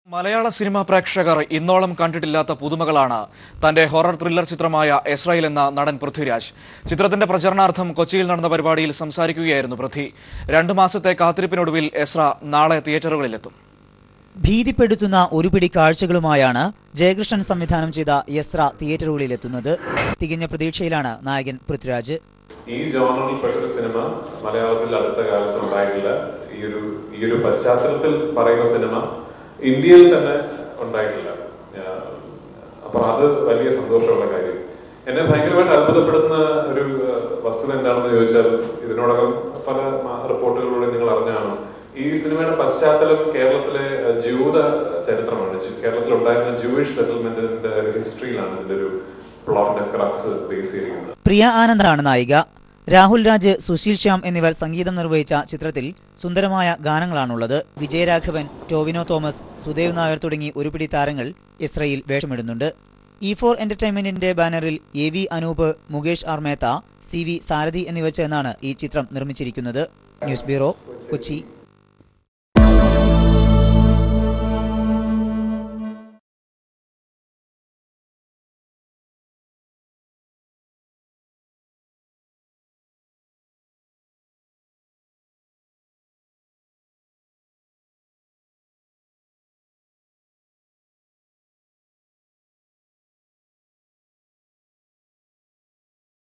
മലയാള സിനിമാ പ്രേക്ഷകർ ഇന്നോളം കണ്ടിട്ടില്ലാത്ത പുതുമകളാണ് തന്റെ ഹൊറർ ത്രില്ലർ ചിത്രമായ എസ്രയേൽ എന്ന നടൻ പൃഥ്വിരാജ് ചിത്രത്തിന്റെ പ്രചരണാർത്ഥം കൊച്ചിയിൽ നടന്ന പരിപാടിയിൽ സംസാരിക്കുകയായിരുന്നു പൃഥ്വി രണ്ടു മാസത്തെ കാത്തിരിപ്പിനൊടുവിൽ എസ്ര നാളെ തിയേറ്ററുകളിലെത്തും ഭീതിപ്പെടുത്തുന്ന ഒരു പിടി കാഴ്ചകളുമായാണ് ജയകൃഷ്ണൻ സംവിധാനം ചെയ്ത യസ്ര തിയേറ്ററുകളിലെത്തുന്നത് തികഞ്ഞ പ്രതീക്ഷയിലാണ് നായകൻ പൃഥ്വിരാജ് ഈ ജോണറിൽ പെട്ടൊരു സിനിമ മലയാളത്തിൽ അടുത്ത കാലത്ത് ഉണ്ടായിട്ടില്ല ഈ ഒരു ഈ ഒരു പശ്ചാത്തലത്തിൽ പറയുന്ന സിനിമ ഇന്ത്യയിൽ തന്നെ ഉണ്ടായിട്ടില്ല ആഹ് അപ്പൊ അത് വലിയ സന്തോഷമുള്ള കാര്യം എന്നെ ഭയങ്കരമായിട്ട് അത്ഭുതപ്പെടുന്ന ഒരു ആഹ് വസ്തുത എന്താണെന്ന് ചോദിച്ചാൽ ഇതിനോടകം പല മ- റിപ്പോർട്ടുകളിലൂടെ നിങ്ങൾ അറിഞ്ഞാണ് ഈ സിനിമയുടെ പശ്ചാത്തലം കേരളത്തിലെ ആഹ് ജൂത ചരിത്രമാണ് ജു- കേരളത്തിൽ ഉണ്ടായിരുന്ന ജൂയിഷ് സെറ്റിൽമെന്റിന്റെ ഒരു ഹിസ്റ്ററിയിലാണ് ഇതിന്റെ ഒരു പ്ലോട്ടിന്റെ ക്രക്സ് ബേസ് ചെയ്തിരിക്കുന്നത് പ്രിയ ആനന്ദാണ് നായിക രാഹുൽ രാജ് സുശീൽ ശ്യാം എന്നിവർ സംഗീതം നിർവഹിച്ച ചിത്രത്തിൽ സുന്ദരമായ ഗാനങ്ങളാണുള്ളത് വിജയരാഘവൻ ടോവിനോ തോമസ് സുദേവ് നായർ തുടങ്ങി ഒരു പിടി താരങ്ങൾ ഇസ്രയിൽ വേഷമിടുന്നുണ്ട് ഇ ഫോർ എന്റർടൈൻമെന്റിന്റെ ബാനറിൽ A V Anoop Mukesh R Mehta C V Sarathi എന്നിവർ ചേർന്നാണ് ഈ ചിത്രം നിർമ്മിച്ചിരിക്കുന്നത് ന്യൂസ് ബ്യൂറോ കൊച്ചി